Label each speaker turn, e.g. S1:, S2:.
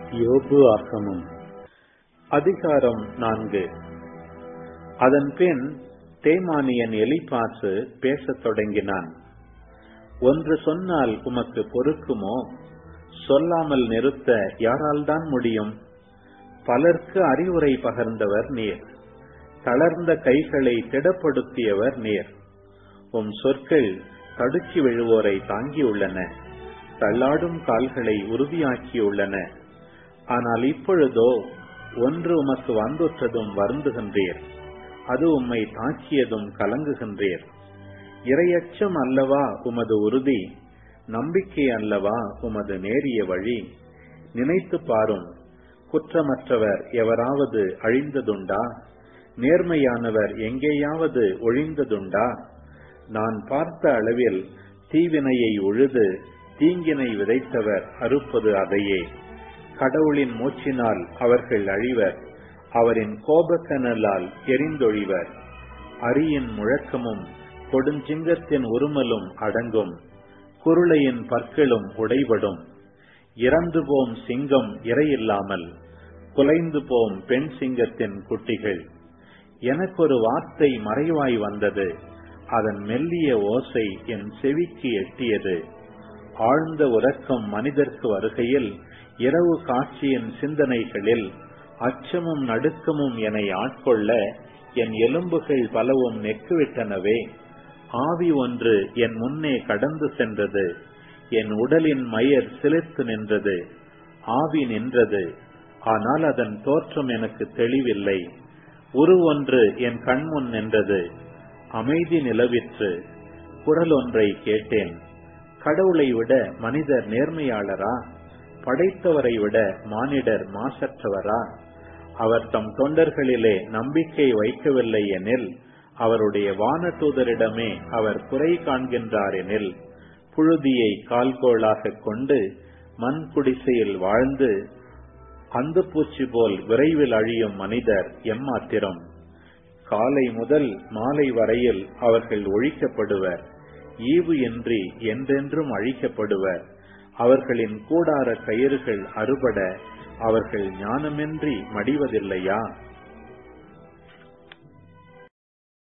S1: யோபு ஆகமம் அதிகாரம் நான்கு அதன் பின் தேமானியன் எலிபாசு பேசத் தொடங்கினான் ஒன்று சொன்னால் உமக்கு பொறுக்குமோ சொல்லாமல் நிறுத்த யாரால் தான் முடியும் பலர்க்கு அறிவுரை பகர்ந்தவர் நீர் தளர்ந்த கைகளை திடப்படுத்தியவர் நீர் உம் சொற்கள் தடுக்கி விழுவோரை தாங்கியுள்ளன தள்ளாடும் கால்களை உறுதியாக்கியுள்ளன ஆனால் இப்பொழுதோ ஒன்று உமக்கு வந்துற்றதும் வருந்துகின்றீர் அது உம்மை தாக்கியதும் கலங்குகின்றீர் இரையச்சம் அல்லவா உமது உறுதி நம்பிக்கை அல்லவா உமது நேரிய வழி நினைத்து பாரும் குற்றமற்றவர் எவராவது அழிந்ததுண்டா நேர்மையானவர் எங்கேயாவது ஒழிந்ததுண்டா நான் பார்த்த அளவில் தீவினையை உழுது தீங்கினை விதைத்தவர் அறுப்பது அதையே கடவுளின் மூச்சினால் அவர்கள் அழிவர் அவரின் கோபக்கனலால் எரிந்தொழிவர் அரியின் முழக்கமும் கொடுஞ்சிங்கத்தின் உருமலும் அடங்கும் குருளையின் பற்களும் உடைபடும் இறந்து போம் சிங்கம் இரையில்லாமல் குலைந்து போம் பெண் சிங்கத்தின் குட்டிகள் எனக்கொரு வார்த்தை மறைவாய் வந்தது அதன் மெல்லிய ஓசை என் செவிக்கு எட்டியது ஆழ்ந்த உறக்கம் மனிதர்க்கு வருகையில் இரவு காட்சியின் சிந்தனைகளில் அச்சமும் நடுக்கமும் என்னை ஆட்கொள்ள என் எலும்புகள் பலவும் நெக்குவிட்டனவே ஆவி ஒன்று என் முன்னே கடந்து சென்றது என் உடலின் மயர் சிலிர்த்து நின்றது ஆவி நின்றது ஆனால் அதன் தோற்றம் எனக்கு தெளிவில்லை உரு ஒன்று என் கண்முன் நின்றது அமைதி நிலவிற்று குரல் ஒன்றை கேட்டேன் கடவுளை விட மனிதர் நேர்மையாளரா படைத்தவரை விட மானிடர் மாசற்றவரா அவர் தம் தொண்டர்களிலே நம்பிக்கை வைக்கவில்லை எனில் அவருடைய வான தூதரிடமே அவர் குறை காண்கின்றார் எனில் புழுதியை கால்கோளாக கொண்டு மண் குடிசையில் வாழ்ந்து அந்த பூச்சி போல் விரைவில் அழியும் மனிதர் எம்மாத்திரம் காலை முதல் மாலை வரையில் அவர்கள் ஒழிக்கப்படுவர் ஈவு இன்றி என்றென்றும் அழிக்கப்படுவர் அவர்களின் கூடார கயிறுகள் அறுபட அவர்கள் ஞானமின்றி மடிவதில்லையா